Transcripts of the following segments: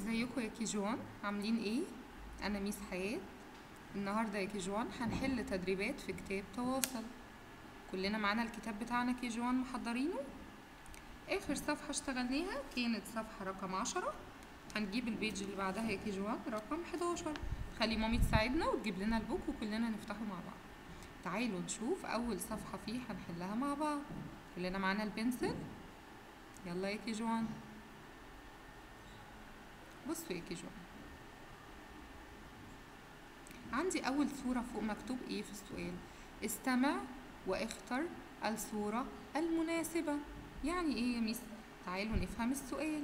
ازيكم يا كيجوان عاملين ايه انا ميس حياة النهارده يا كيجوان هنحل تدريبات في كتاب تواصل كلنا معانا الكتاب بتاعنا كيجوان محضرينه اخر صفحة اشتغلناها كانت صفحة رقم عشرة هنجيب البيج اللي بعدها يا كيجوان رقم 11 خلي مامي تساعدنا وتجيب لنا البوك وكلنا نفتحه مع بعض تعالوا نشوف اول صفحة فيه هنحلها مع بعض كلنا معانا البنسل يلا يا كيجوان بصوا يا كيجوان عندي أول صورة فوق مكتوب إيه في السؤال استمع واختر الصورة المناسبة يعني إيه يا ميس تعالوا نفهم السؤال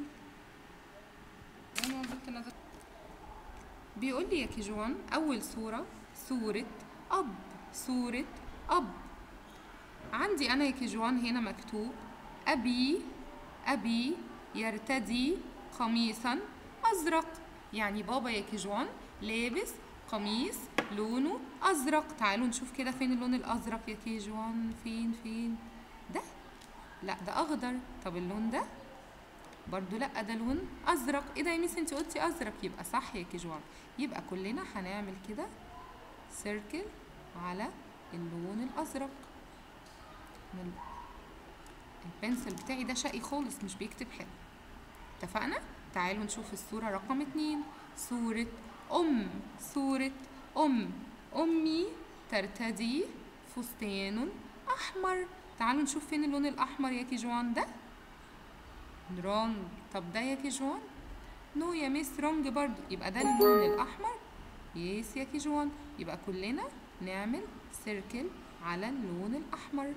أنا قلت نظر بيقول لي يا كيجوان أول صورة صورة أب صورة أب عندي أنا يا كيجوان هنا مكتوب أبي أبي يرتدي قميصا أزرق يعني بابا يا كيجوان لابس قميص لونه أزرق تعالوا نشوف كده فين اللون الأزرق يا كيجوان فين فين ده لا ده أخضر طب اللون ده برضو لا ده لون أزرق ايه ده يا ميس انت قلتي أزرق يبقى صح يا كيجوان يبقى كلنا هنعمل كده سيركل على اللون الأزرق من البنسل بتاعي ده شقي خالص مش بيكتب حلو اتفقنا تعالوا نشوف الصورة رقم اتنين صورة أم صورة أم أمي ترتدي فستان أحمر تعالوا نشوف فين اللون الأحمر يا كيجوان ده رونج طب ده يا كيجوان نو يا ميس رونج برضو يبقى ده اللون الأحمر يس يا كيجوان يبقى كلنا نعمل سيركل على اللون الأحمر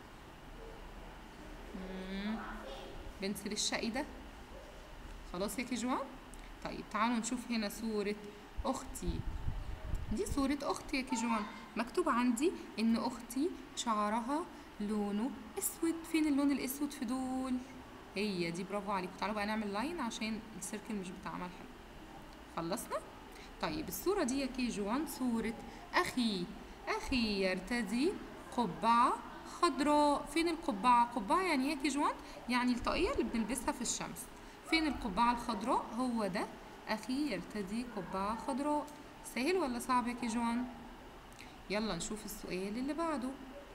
مم. بنسل الشقي ده خلاص يا كيجوان طيب تعالوا نشوف هنا صورة أختي دي صورة أختي يا كيجوان مكتوب عندي إن أختي شعرها لونه أسود فين اللون الأسود في دول هي دي برافو عليكم تعالوا بقى نعمل لاين عشان السيركل مش بتعمل حلو خلصنا طيب الصورة دي يا كيجوان صورة أخي أخي يرتدي قبعة خضراء فين القبعة قبعة يعني ايه يا كيجوان يعني الطاقية اللي بنلبسها في الشمس فين القبعة الخضراء هو ده أخي يرتدي قبعة خضراء سهل ولا صعب يا كيجوان يلا نشوف السؤال اللي بعده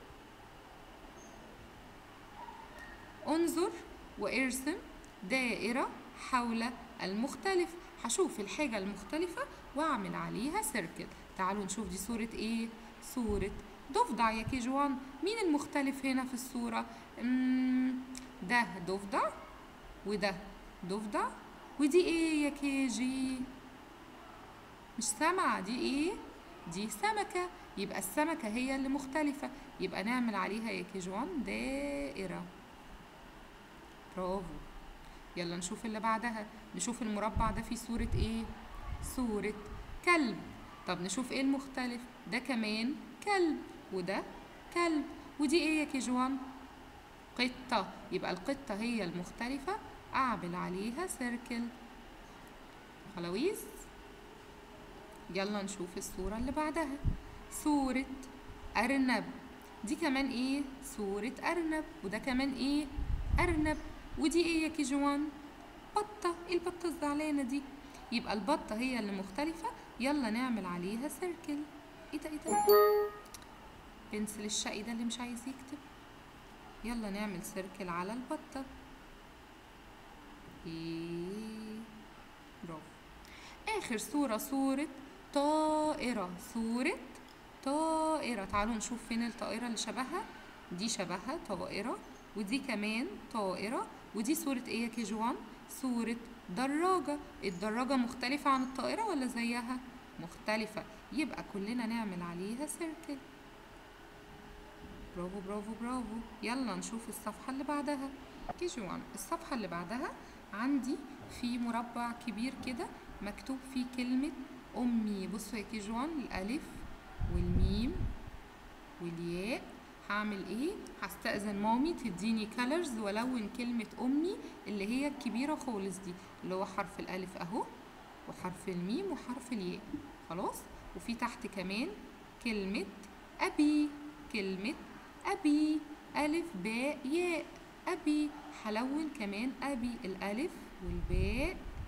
انظر وارسم دائرة حول المختلف هشوف الحاجة المختلفة واعمل عليها سيركل تعالوا نشوف دي صورة ايه صورة ضفدع يا كيجوان مين المختلف هنا في الصورة مم، ده ضفدع وده ضفدع ودي ايه يا كيجي مش سمعة دي ايه دي سمكة يبقى السمكة هي اللي مختلفة يبقى نعمل عليها يا كيجوان دائرة برافو يلا نشوف اللي بعدها نشوف المربع ده فيه صورة ايه صورة كلب طب نشوف ايه المختلف ده كمان كلب وده كلب ودي ايه يا كيجوان قطة يبقى القطة هي المختلفة أعمل عليها سيركل خلاويص يلا نشوف الصورة اللي بعدها صورة أرنب دي كمان ايه صورة أرنب وده كمان ايه أرنب ودي ايه يا كيجوان بطة ايه البطة الزعلانة دي يبقى البطة هي اللي مختلفة يلا نعمل عليها سيركل ايه ده ايه ده بنسل الشقي ده اللي مش عايز يكتب يلا نعمل سيركل على البطة ايه برافو اخر صورة صورة طائرة صورة طائرة تعالوا نشوف فين الطائرة اللي شبهها دي شبهها طائرة ودي كمان طائرة ودي صورة ايه يا كيجوان صورة دراجة الدراجة مختلفة عن الطائرة ولا زيها مختلفة يبقى كلنا نعمل عليها سيركل برافو برافو برافو يلا نشوف الصفحة اللي بعدها كيجوان الصفحة اللي بعدها عندي في مربع كبير كده مكتوب فيه كلمة أمي بصوا يا كيجوان الألف والميم والياء هعمل ايه هستأذن مامي تديني كالرز والون كلمة أمي اللي هي الكبيرة خالص دي اللي هو حرف الألف أهو وحرف الميم وحرف الياء خلاص وفي تحت كمان كلمة أبي كلمة أبي ألف باء ياء أبي هلون كمان أبي الألف والباء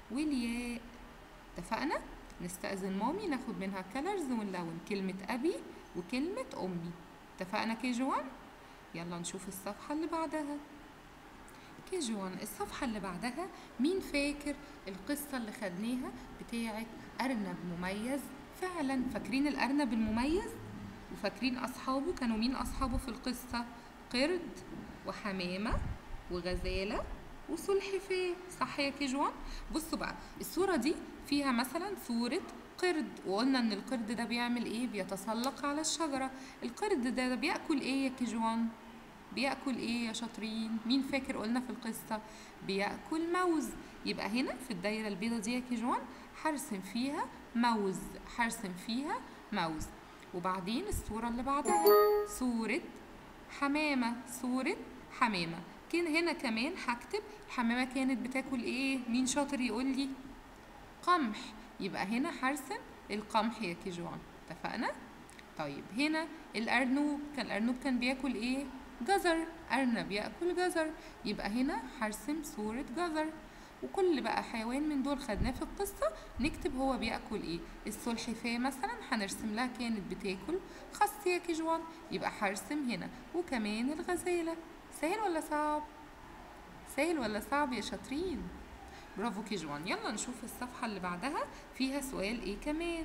والياء اتفقنا نستأذن مامي ناخد منها كلرز ونلون كلمة أبي وكلمة أمي اتفقنا كي جوان يلا نشوف الصفحة اللي بعدها كي جوان الصفحة اللي بعدها مين فاكر القصة اللي خدناها بتاعة أرنب مميز فعلا فاكرين الأرنب المميز وفاكرين أصحابه كانوا مين أصحابه في القصة قرد وحمامة وغزالة وسلحفاة صح يا كيجوان بصوا بقى الصورة دي فيها مثلا صورة قرد وقلنا ان القرد ده بيعمل ايه بيتسلق على الشجرة القرد ده, ده بيأكل ايه يا كيجوان بيأكل ايه يا شاطرين مين فاكر قلنا في القصة بيأكل موز يبقى هنا في الدايرة البيضة دي يا كيجوان هرسم فيها موز هرسم فيها موز وبعدين الصورة اللي بعدها صورة حمامة صورة حمامة كان هنا كمان هكتب الحمامة كانت بتاكل ايه مين شاطر يقول لي قمح يبقى هنا هرسم القمح يا كيجوان اتفقنا طيب هنا الأرنوب كان الأرنوب كان بياكل ايه جزر أرنب يأكل جزر يبقى هنا هرسم صورة جزر وكل بقى حيوان من دول خدناه في القصة نكتب هو بياكل ايه السلحفاة مثلا هنرسم لها كانت بتاكل خس يا كيجوان يبقى هرسم هنا وكمان الغزالة سهل ولا صعب سهل ولا صعب يا شاطرين برافو كيجوان يلا نشوف الصفحة اللي بعدها فيها سؤال ايه كمان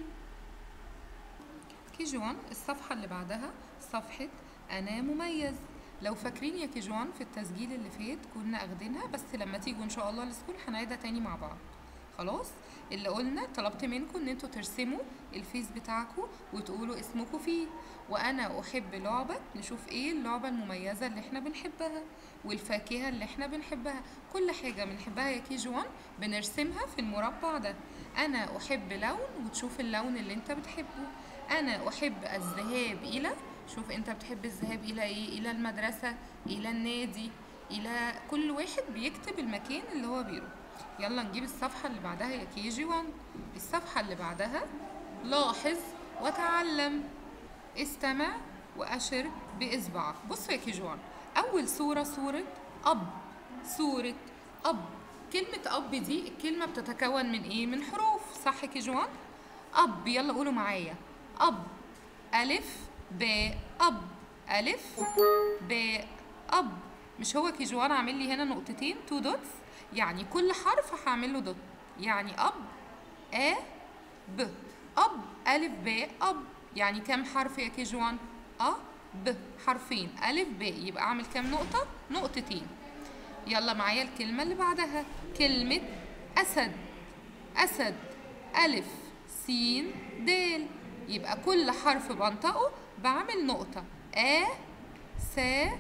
كيجوان الصفحة اللي بعدها صفحة أنا مميز لو فاكرين يا كيجوان في التسجيل اللي فات كنا اخدينها بس لما تيجوا ان شاء الله السكول هنعيدها تاني مع بعض خلاص اللي قلنا طلبت منكم ان انتوا ترسموا الفيس بتاعكم وتقولوا اسمكم فيه وانا احب لعبة نشوف ايه اللعبة المميزة اللي احنا بنحبها والفاكهة اللي احنا بنحبها كل حاجة بنحبها يا كي جوان بنرسمها في المربع ده انا احب لون وتشوف اللون اللي انت بتحبه انا احب الذهاب الى شوف انت بتحب الذهاب الى ايه الى المدرسة الى النادي الى كل واحد بيكتب المكان اللي هو بيروح يلا نجيب الصفحة اللي بعدها يا كي جي 1 الصفحة اللي بعدها لاحظ وتعلم استمع وأشر بإصبعك بصوا يا كي جي 1 أول صورة صورة أب صورة أب كلمة أب دي الكلمة بتتكون من إيه؟ من حروف صح يا كي جي 1 أب يلا قولوا معايا أب ألف باء أب ألف باء أب مش هو كيجوان عامل لي هنا نقطتين تو دوتس يعني كل حرف هعمل له دوت يعني أب أ ب أب ألف باء أب يعني كام حرف يا كيجوان أ ب حرفين ألف باء يبقى أعمل كام نقطة نقطتين يلا معايا الكلمة اللي بعدها كلمة أسد أسد ألف سين دال يبقى كل حرف بنطقه بعمل نقطة أ س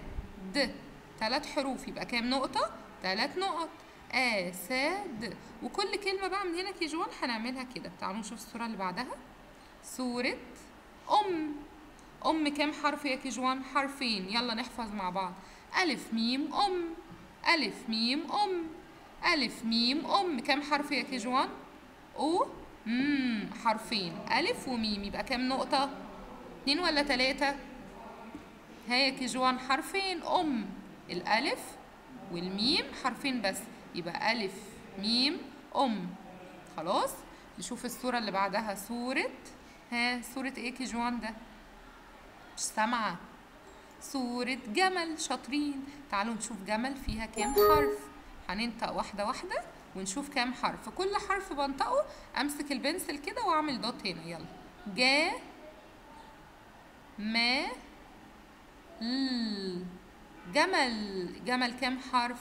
د ثلاث حروف يبقى كام نقطة؟ ثلاث نقط أ س د وكل كلمة بقى من هنا كيجوان هنعملها كده تعالوا نشوف الصورة اللي بعدها صورة أم أم كام حرف يا كيجوان؟ حرفين يلا نحفظ مع بعض ألف ميم أم ألف ميم أم ألف ميم أم كام حرف يا كيجوان؟ أو مم حرفين ألف وميم يبقى كام نقطة؟ اتنين ولا تلاتة؟ ها يا كيجوان حرفين أم الألف والميم حرفين بس يبقى ألف ميم أم خلاص نشوف الصورة اللي بعدها صورة ها صورة ايه كيجوان ده مش سامعة صورة جمل شاطرين تعالوا نشوف جمل فيها كام حرف هننطق واحدة واحدة ونشوف كام حرف كل حرف بنطقه امسك البنسل كده واعمل دوت هنا يلا جا ما ل جمل جمل كام حرف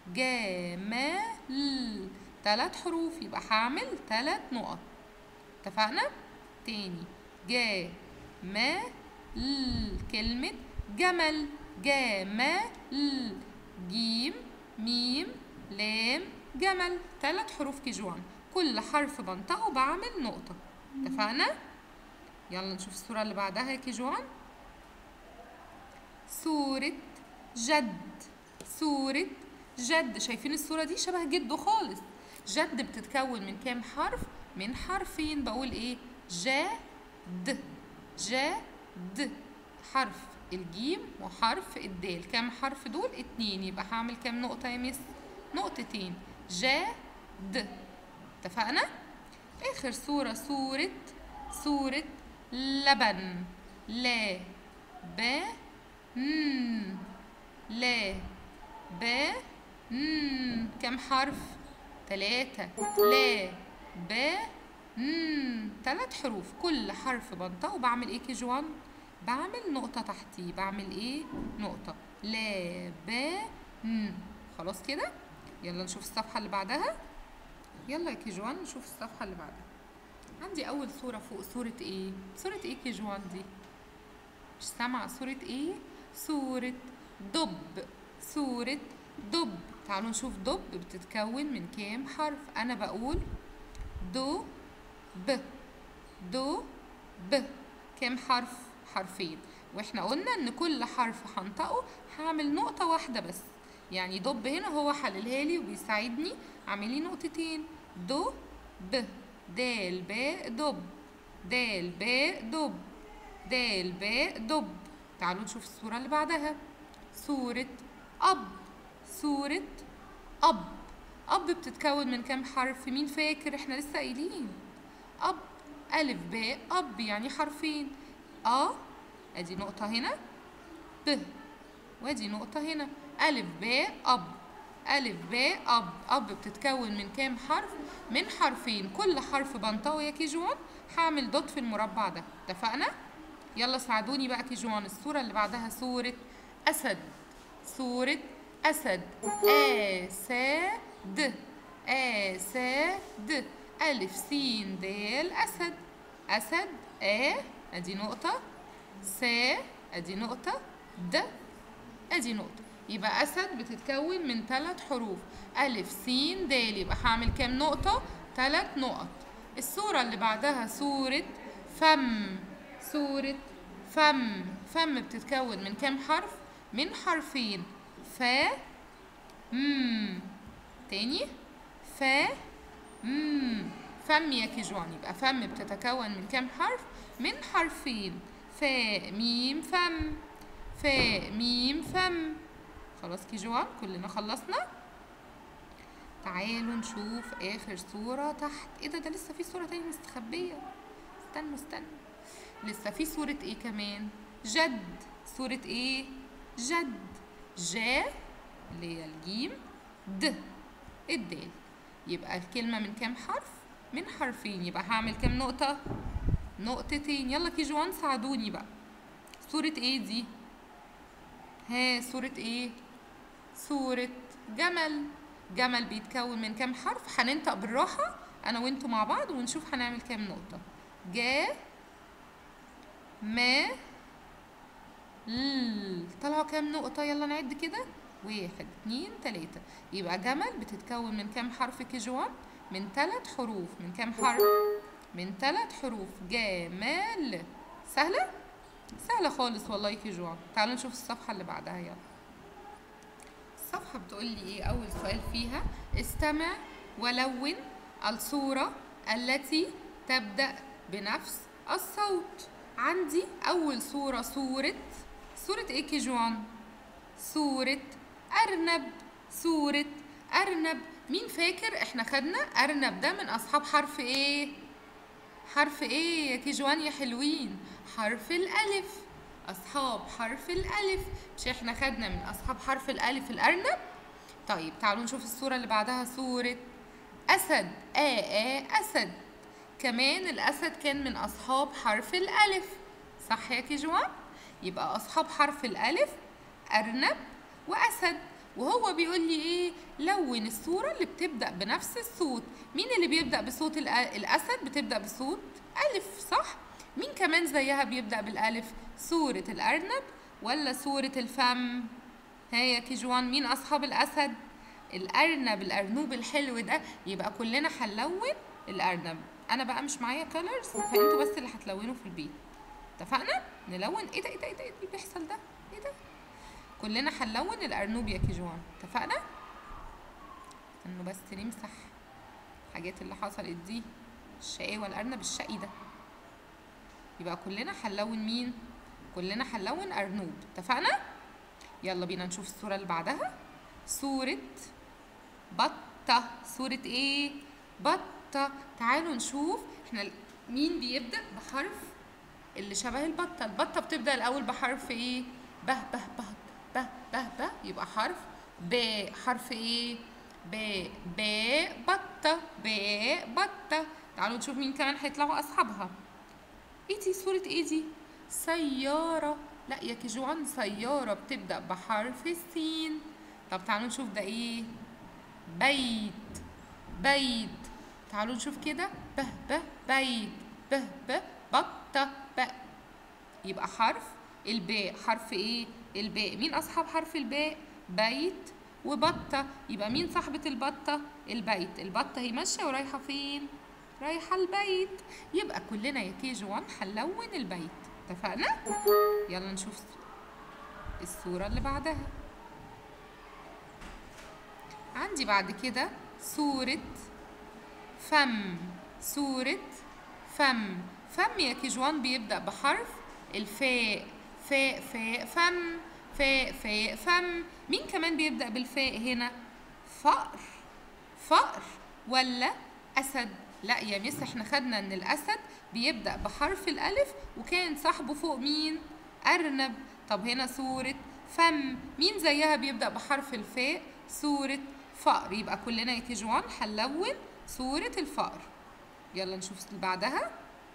جمال تلات حروف يبقى هعمل تلات نقط اتفقنا تاني جا ما ل كلمة جمل جمال جيم ميم لام جمل تلات حروف كيجوان كل حرف بنطقه بعمل نقطة اتفقنا يلا نشوف الصورة اللي بعدها يا كيجوان صورة جد صورة جد شايفين الصورة دي شبه جده خالص جد بتتكون من كام حرف من حرفين بقول ايه جد جد حرف الجيم وحرف الدال كام حرف دول اتنين يبقى هعمل كام نقطة يا مس نقطتين جد اتفقنا اخر صورة صورة صورة لبن لا ب ن لا ب ن كم حرف تلاتة لا ب ن تلات حروف كل حرف بنطقه بعمل ايه كي جوان بعمل نقطة تحتيه بعمل ايه نقطة لا ب ن خلاص كده يلا نشوف الصفحة اللي بعدها يلا يا كي جوان نشوف الصفحة اللي بعدها عندي أول صورة فوق صورة إيه؟ صورة إيه كي جوان دي؟ مش سامعة صورة إيه؟ صورة دب صورة دب تعالوا نشوف دب بتتكون من كام حرف أنا بقول دو ب دو ب كام حرف؟ حرفين واحنا قلنا ان كل حرف هنطقه هعمل نقطة واحدة بس يعني دب هنا هو حللها لي وبيساعدني اعملي نقطتين دو ب دال باء دب دال باء دب دال باء دب تعالوا نشوف الصورة اللي بعدها صورة أب صورة أب أب بتتكون من كام حرف مين فاكر احنا لسه قايلين أب ألف باء أب يعني حرفين أ أدي نقطة هنا ب وادي نقطة هنا ألف باء أب ألف باء أب أب بتتكون من كام حرف؟ من حرفين كل حرف بنطقه يا كيجوان هعمل دوت في المربع ده اتفقنا؟ يلا ساعدوني بقى كيجوان الصورة اللي بعدها صورة أسد صورة أسد أسد أسد ألف سين دال أسد أسد أ أدي نقطة س أدي نقطة د أدي نقطة يبقى أسد بتتكون من ثلاث حروف ألف س د يبقى هعمل كام نقطة؟ ثلاث نقط الصورة اللي بعدها صورة فم صورة فم فم بتتكون من كام حرف؟ من حرفين ف م تاني ف م فم يا كيجوان يبقى فم بتتكون من كام حرف؟ من حرفين فاء ميم فم فاء ميم فم خلاص كيجوان كلنا خلصنا تعالوا نشوف اخر صورة تحت ايه ده ده لسه في صورة تانية مستخبية استنوا استنوا لسه في صورة ايه كمان جد صورة ايه جد جا اللي هي الجيم د الدال يبقى الكلمة من كام حرف من حرفين يبقى هعمل كام نقطة نقطتين يلا كيجوان ساعدوني بقى صورة ايه دي ها صورة ايه صورة جمل جمل بيتكون من كام حرف هننطق بالراحة انا وانتوا مع بعض ونشوف هنعمل كام نقطة جا ما ل طلعوا كام نقطة يلا نعد كده واحد اتنين تلاتة يبقى جمل بتتكون من كام حرف كيجوان من ثلاث حروف من كام حرف من ثلاث حروف جمال سهلة سهلة خالص والله كيجوان تعالوا نشوف الصفحة اللي بعدها يلا الصفحة بتقول لي ايه أول سؤال فيها استمع ولون الصورة التي تبدأ بنفس الصوت عندي أول صورة صورة صورة ايه كيجوان صورة أرنب صورة أرنب مين فاكر احنا خدنا أرنب ده من أصحاب حرف ايه حرف ايه يا كيجوان يا حلوين حرف الألف أصحاب حرف الألف مش احنا خدنا من أصحاب حرف الألف الأرنب طيب تعالوا نشوف الصورة اللي بعدها صورة أسد آ آ أسد كمان الأسد كان من أصحاب حرف الألف صح يا كيجوان يبقى أصحاب حرف الألف أرنب وأسد وهو بيقول لي ايه لون الصورة اللي بتبدأ بنفس الصوت مين اللي بيبدأ بصوت الأ- الأسد بتبدأ بصوت ألف صح مين كمان زيها بيبدأ بالألف صورة الأرنب ولا صورة الفم ها يا كيجوان مين أصحاب الأسد الأرنب الأرنوب الحلو ده يبقى كلنا هنلون الأرنب أنا بقى مش معايا كولرز فأنتوا بس اللي هتلونوا في البيت اتفقنا نلون ايه ده ايه ده ايه ده إيه اللي بيحصل ده ايه ده كلنا هنلون الأرنوب يا كيجوان اتفقنا انه بس نمسح الحاجات اللي حصلت دي الشقاوة الأرنب الشقي ده يبقى كلنا هنلون مين كلنا هنلون أرنوب اتفقنا يلا بينا نشوف الصورة اللي بعدها صورة بطة صورة ايه بطة بطة تعالوا نشوف احنا ال- مين بيبدأ بحرف اللي شبه البطة البطة بتبدأ الأول بحرف ايه به به به به به به يبقى حرف ب حرف ايه ب ب بطة ب بطة تعالوا نشوف مين كمان هيطلعوا أصحابها ايه دي صورة ايه دي سيارة لا يا كيجوان سيارة بتبدأ بحرف السين طب تعالوا نشوف ده ايه بيت بيت تعالوا نشوف كده به به بيت به به بطة ب يبقى حرف الباء حرف ايه الباء مين اصحاب حرف الباء بيت وبطة يبقى مين صاحبة البطة البيت البطة هي ماشية ورايحة فين رايحة البيت يبقى كلنا يا كي جي 1 هنلون البيت اتفقنا يلا نشوف الصورة اللي بعدها عندي بعد كده صورة فم صورة فم فم يا كيجوان بيبدأ بحرف الفاء فاء فاء فم فاء فاء فم مين كمان بيبدأ بالفاء هنا فأر فأر ولا أسد لا يا مس احنا خدنا ان الأسد بيبدأ بحرف الألف وكان صاحبه فوق مين أرنب طب هنا صورة فم مين زيها بيبدأ بحرف الفاء صورة فأر يبقى كلنا يا كيجوان هنلون صورة الفأر يلا نشوف اللي بعدها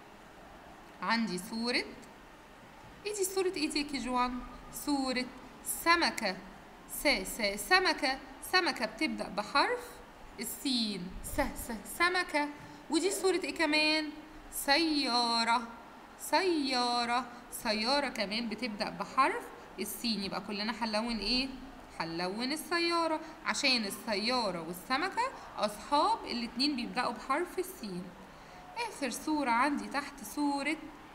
عندي صورة ايه دي صورة ايه دي يا كيجوان صورة سمكة س س سمكة سمكة بتبدأ بحرف السين س س سمكة ودي صورة ايه كمان سيارة سيارة سيارة كمان بتبدأ بحرف السين يبقى كلنا هنلون ايه هنلون السيارة عشان السيارة والسمكة أصحاب الاتنين بيبدأوا بحرف السين آخر صورة عندي تحت صورة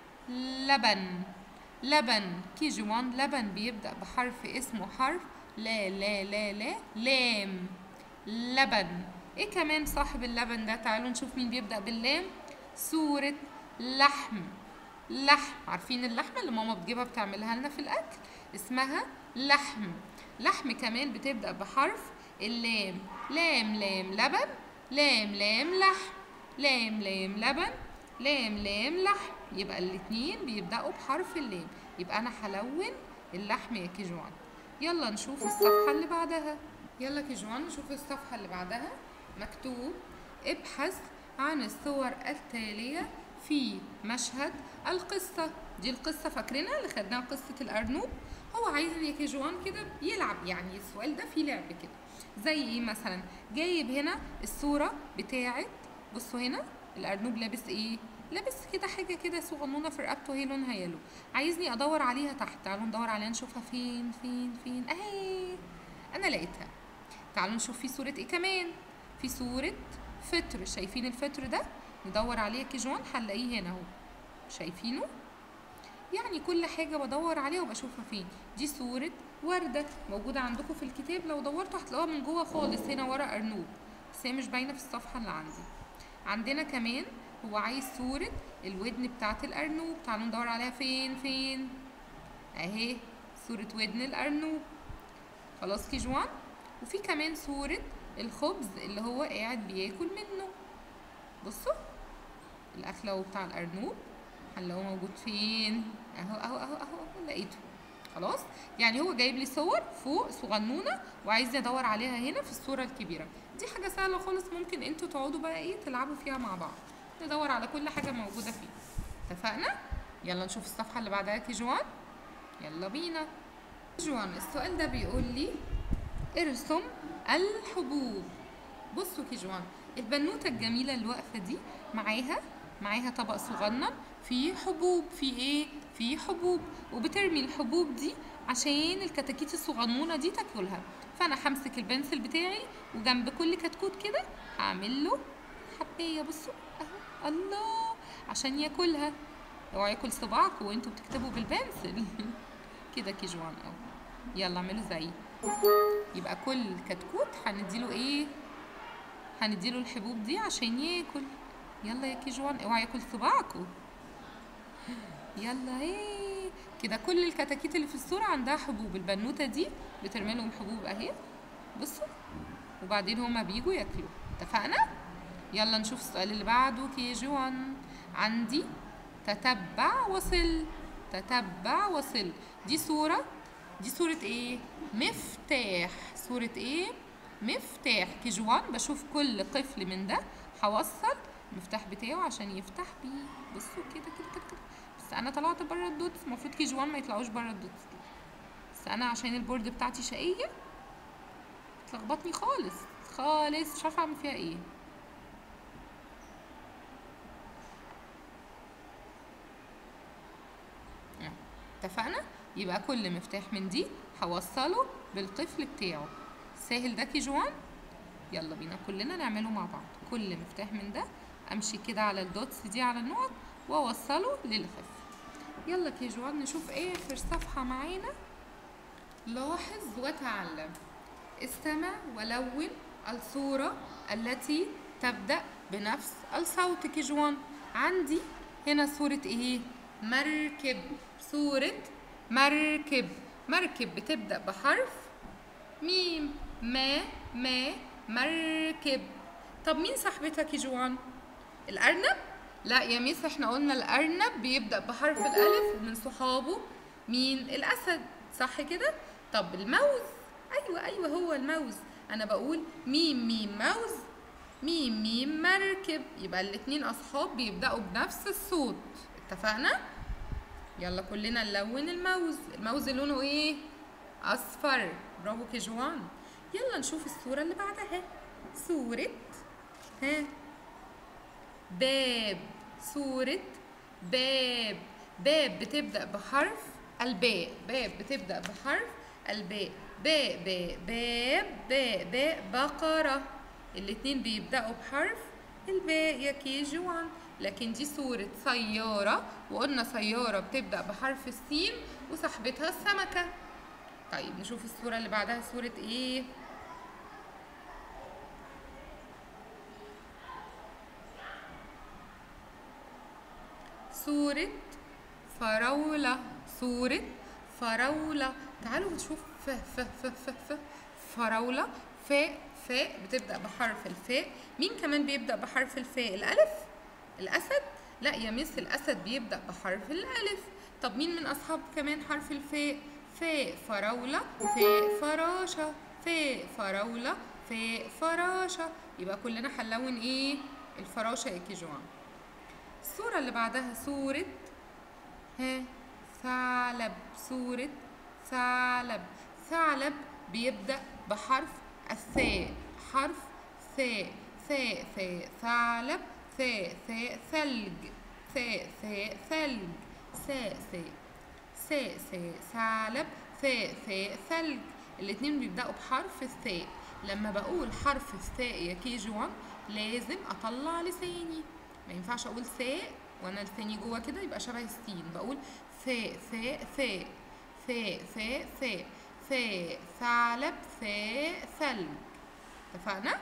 لبن لبن كي جي 1 لبن بيبدأ بحرف اسمه حرف لا لا لا لا لام لبن ايه كمان صاحب اللبن ده تعالوا نشوف مين بيبدأ باللام صورة لحم لحم عارفين اللحمة اللي ماما بتجيبها بتعملها لنا في الأكل اسمها لحم لحم كمان بتبدأ بحرف اللام لام لام لبن لام لام لحم لام لام لبن لام لام لحم يبقى الاتنين بيبدأوا بحرف اللام يبقى أنا هلون اللحم يا كيجوان يلا نشوف الصفحة اللي بعدها يلا كيجوان نشوف الصفحة اللي بعدها مكتوب ابحث عن الصور التالية في مشهد القصة دي القصة فاكرينها اللي خدناها قصة الأرنوب هو عايز يا كيجوان كده يلعب يعني السؤال ده فيه لعب كده زي ايه مثلا جايب هنا الصورة بتاعت بصوا هنا الأرنوب لابس ايه لابس كده حاجة كده صغنونة في رقبته هي لونها يلو عايزني أدور عليها تحت تعالوا ندور عليها نشوفها فين فين فين أهي أنا لقيتها تعالوا نشوف في صورة ايه كمان في صورة فطر شايفين الفطر ده ندور عليه يا كيجوان هنلاقيه هنا اهو شايفينه يعني كل حاجة بدور عليها وبشوفها فين دي صورة وردة موجودة عندكم في الكتاب لو دورتوا هتلاقوها من جوه خالص هنا ورا أرنوب بس هي مش باينة في الصفحة اللي عندي عندنا كمان هو عايز صورة الودن بتاعة الأرنوب تعالوا ندور عليها فين فين أهي صورة ودن الأرنوب خلاص كيجوان وفي كمان صورة الخبز اللي هو قاعد بياكل منه بصوا الأكل اهو بتاع الأرنوب هنلاقوه موجود فين اهو اهو اهو اهو لقيته خلاص يعني هو جايب لي صور فوق صغنونه وعايز ادور عليها هنا في الصوره الكبيره دي حاجه سهله خالص ممكن انتوا تقعدوا بقى ايه تلعبوا فيها مع بعض ندور على كل حاجه موجوده فيه اتفقنا يلا نشوف الصفحه اللي بعدها كيجوان يلا بينا جوان السؤال ده بيقول لي ارسم الحبوب بصوا كيجوان البنوته الجميله اللي واقفه دي معاها معاها طبق صغنن فيه حبوب فيه ايه فيه حبوب وبترمي الحبوب دي عشان الكتاكيت الصغنونه دي تاكلها فانا همسك البنسل بتاعي وجنب كل كتكوت كده هعمل له حبايه بصوا اهو الله عشان ياكلها اوعى ياكل صباعكم وانتوا بتكتبوا بالبنسل كده كيجوان اهو يلا اعملوا زيي يبقى كل كتكوت هنديله ايه هنديله الحبوب دي عشان ياكل يلا يا كيجوان اوعى ياكل صباعكم يلا ايه كده كل الكتاكيت اللي في الصورة عندها حبوب البنوتة دي بترمي لهم حبوب اهي بصوا وبعدين هما بيجوا ياكلوا اتفقنا يلا نشوف السؤال اللي بعده كي جي 1 عندي تتبع وصل تتبع وصل دي صورة دي صورة ايه مفتاح صورة ايه مفتاح كي جي 1 بشوف كل قفل من ده هوصل المفتاح بتاعه عشان يفتح بيه بصوا كده كده كده كده بس انا طلعت بره الدوتس المفروض كي جي 1 ما يطلعوش بره الدوتس بس انا عشان البورد بتاعتي شقيه تلخبطني خالص خالص مش عارفه اعمل فيها ايه آه، اتفقنا يبقى كل مفتاح من دي هوصله بالقفل بتاعه سهل ده كي جوان يلا بينا كلنا نعمله مع بعض كل مفتاح من ده امشي كده على الدوتس دي على النقط واوصله للخف يلا كي جوان نشوف اخر صفحه معانا لاحظ وتعلم استمع ولون الصورة التي تبدأ بنفس الصوت كجوان عندي هنا صورة ايه مركب صورة مركب مركب بتبدأ بحرف ميم ما ما مركب طب مين صاحبتها كجوان الأرنب لا يا ميس احنا قلنا الأرنب بيبدأ بحرف الألف ومن صحابه مين الأسد صح كده طب الموز ايوه ايوه هو الموز انا بقول ميم ميم موز ميم ميم مركب يبقى الاتنين اصحاب بيبداوا بنفس الصوت اتفقنا يلا كلنا نلون الموز الموز لونه ايه اصفر برافو كجوان يلا نشوف الصوره اللي بعدها صوره ها باب صوره باب باب بتبدا بحرف الباء باب بتبدا بحرف الباء باء باء باب باء باء بقرة الاتنين بيبدأوا بحرف الباء يا كي جي 1 لكن دي صورة سيارة وقلنا سيارة بتبدأ بحرف السين وصاحبتها السمكة طيب نشوف الصورة اللي بعدها صورة ايه صورة فراولة صورة فراولة تعالوا نشوف ف ف ف ف ف فراولة فاء فاء بتبدأ بحرف الفاء مين كمان بيبدأ بحرف الفاء الألف الأسد لا يا مس الأسد بيبدأ بحرف الألف طب مين من أصحاب كمان حرف الفاء فاء فراولة فاء فراشة فاء فراولة فاء فراشة يبقى كلنا هنلون ايه الفراشة يا كيجوان الصورة اللي بعدها صورة ها ثعلب صورة ثعلب ثعلب بيبدأ بحرف الثاء حرف ثاء ثاء ثاء ثعلب ثاء ثاء ثلج ثاء ثاء ثلج ثاء ثاء ثاء ثاء ثعلب ثاء ثاء ثلج الاتنين بيبدأوا بحرف الثاء لما بقول حرف الثاء يا كي جي 1 لازم اطلع لساني ما ينفعش اقول ثاء وانا لساني جوه كده يبقى شبه السين بقول ثاء ثاء ثاء ثاء ثاء ثاء ثاء ثعلب ثاء ثلج اتفقنا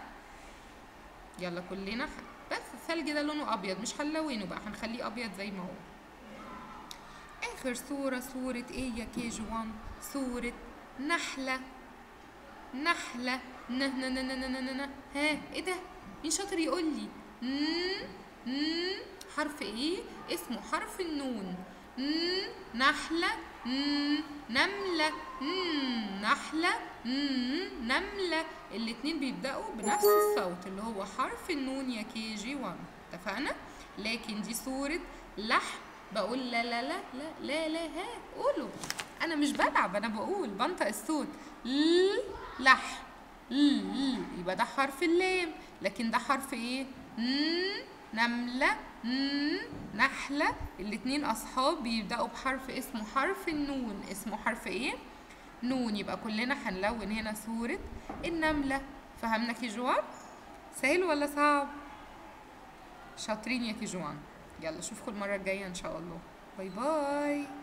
يلا كلنا ح... بس الثلج ده لونه ابيض مش هنلونه بقى هنخليه ابيض زي ما هو اخر صورة صورة ايه يا كي جي 1 صورة نحلة نحلة نه نه نه نه نه نه نه ها ايه ده مين شاطر يقول لي ن ن حرف ايه اسمه حرف النون ن نحلة ن نملة ن نحلة ن نملة الاتنين بيبدأوا بنفس الصوت اللي هو حرف النون يا كي جي 1 اتفقنا لكن دي صورة لحم بقول لا لا لا لا لا لا ها قولوا انا مش بلعب انا بقول بنطق الصوت ل لحم ل ل يبقى ده حرف اللام لكن ده حرف ايه ن نملة ن نحلة الاتنين اصحاب بيبدأوا بحرف اسمه حرف النون اسمه حرف ايه نون يبقى كلنا هنلون هنا صورة النملة فهمنا كيجوان سهل ولا صعب شاطرين يا كيجوان يلا اشوفكم المرة الجاية ان شاء الله باي باي